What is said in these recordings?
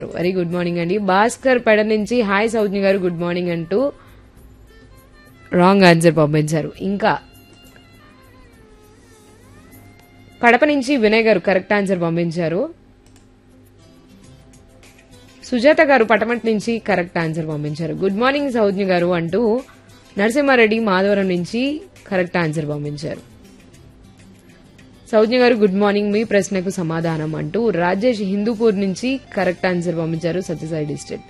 very good morning అండి భాస్కర్ పెడ నుంచి హాయ్ సౌజ్ఞ గారు గుడ్ మార్నింగ్ అంటూ రాంగ్ ఆన్సర్ పంపించారు ఇంకా కడప నుంచి వినయ్ గారు కరెక్ట్ ఆన్సర్ పంపించారు సుజాత గారు పటమట్ నుంచి కరెక్ట్ ఆన్సర్ పంపించారు గుడ్ మార్నింగ్ సౌజ్ఞ గారు అంటూ నరసింహారెడ్డి మాధవరం నుంచి కరెక్ట్ ఆన్సర్ పంపించారు సౌజ్ఞ గారు గుడ్ మార్నింగ్ మీ ప్రశ్నకు సమాధానం అంటూ రాజేష్ హిందూపూర్ నుంచి కరెక్ట్ ఆన్సర్ పంపించారు Satyasai district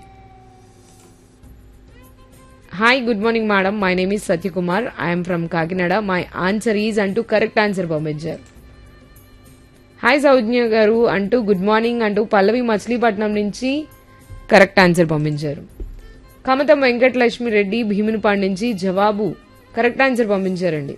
hi good morning madam my name is Satyakumar I'm from Kakinada my answer is అంటూ కరెక్ట్ ఆన్సర్ పంపించారు హాయ్ సౌజ్ఞ గారు అంటూ గుడ్ మార్నింగ్ అంటూ పల్లవి మచిలీపట్నం నుంచి కరెక్ట్ ఆన్సర్ పంపించారు కమతం వెంకటలక్ష్మి రెడ్డి భీమునిపాడు నుంచి జవాబు కరెక్ట్ ఆన్సర్ పంపించారండి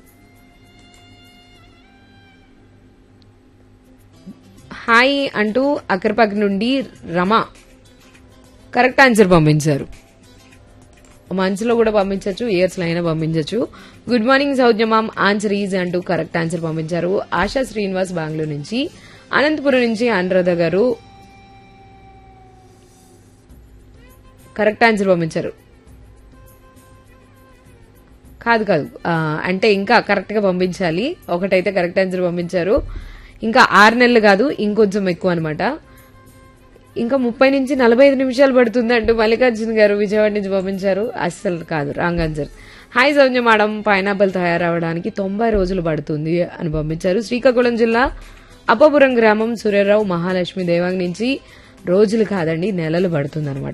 హాయ్ అంటూ అక్కరపక్క నుండి రమ కరెక్ట్ ఆన్సర్ పంపించారు మంత్స్లో కూడా పంపించవచ్చు ఇయర్స్లో అయినా పంపించవచ్చు good morning Sougnya ma'am answer is అంటూ కరెక్ట్ ఆన్సర్ పంపించారు ఆశా శ్రీనివాస్ బెంగళూరు నుంచి అనంతపురం నుంచి అనురాధ గారు కరెక్ట్ ఆన్సర్ పంపించారు కాదు కాదు ఆ, అంటే ఇంకా కరెక్ట్ గా పంపించాలి ఒకటైతే కరెక్ట్ ఆన్సర్ పంపించారు ఇంకా ఆరు నెలలు కాదు ఇంకొంచెం ఎక్కువ అనమాట ఇంకా ముప్పై నుంచి నలభై ఐదు నిమిషాలు పడుతుంది అంటూ మల్లికార్జున గారు విజయవాడ నుంచి పంపించారు అస్సలు కాదు wrong answer hi Sougnya madam pineapple తయారవడానికి తొంభై రోజులు పడుతుంది అని పంపించారు శ్రీకాకుళం జిల్లా అప్పపురం గ్రామం సూర్యరావు మహాలక్ష్మి దేవాంగ్ నుంచి రోజులు కాదండి నెలలు పడుతుంది అనమాట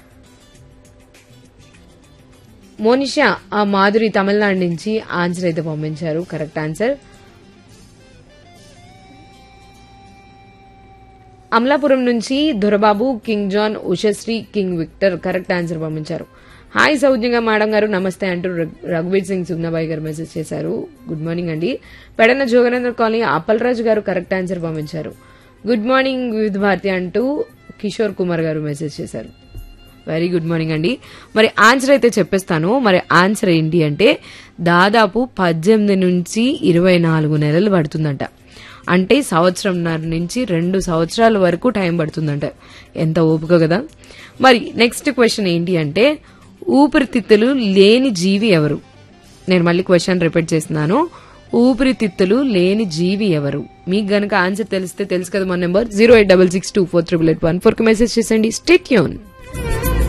మోనిషా ఆ మాధురి తమిళనాడు నుంచి ఆన్సర్ అయితే పంపించారు కరెక్ట్ ఆన్సర్ అమలాపురం నుంచి Dorababu King John Ushasri King Victor correct answer పంపించారు హాయ్ సౌజ్ఞంగా మేడం గారు నమస్తే అంటూ రఘు- రఘువీర్ సింగ్ సుగ్నాబాయి గారు మెసేజ్ చేశారు గుడ్ మార్నింగ్ అండి పెడన జోగనేంద్ర కాలనీ అప్పలరాజు గారు కరెక్ట్ ఆన్సర్ పంపించారు గుడ్ మార్నింగ్ వివిధ భారతి అంటూ కిషోర్ కుమార్ గారు మెసేజ్ చేశారు వెరీ గుడ్ మార్నింగ్ అండి మరి ఆన్సర్ అయితే చెప్పేస్తాను మరి ఆన్సర్ ఏంటి అంటే దాదాపు పద్దెనిమిది నుంచి ఇరవై నాలుగు నెలలు పడుతుందంట అంటే సంవత్సరంన్నర నుంచి రెండు సంవత్సరాల వరకు టైం పడుతుందంట ఎంత ఓపిక కదా మరి నెక్స్ట్ క్వశ్చన్ ఏంటి అంటే ఊపిరితిత్తులు లేని జీవి ఎవరు నేను మళ్ళీ క్వశ్చన్ రిపీట్ చేస్తున్నాను ఊపిరితిత్తులు లేని జీవి ఎవరు మీకు గనక ఆన్సర్ తెలిస్తే తెలుసు కదా మన number zero eight double six two four triple eight one four కి మెసేజ్ చేసండి స్టేట్ యూన్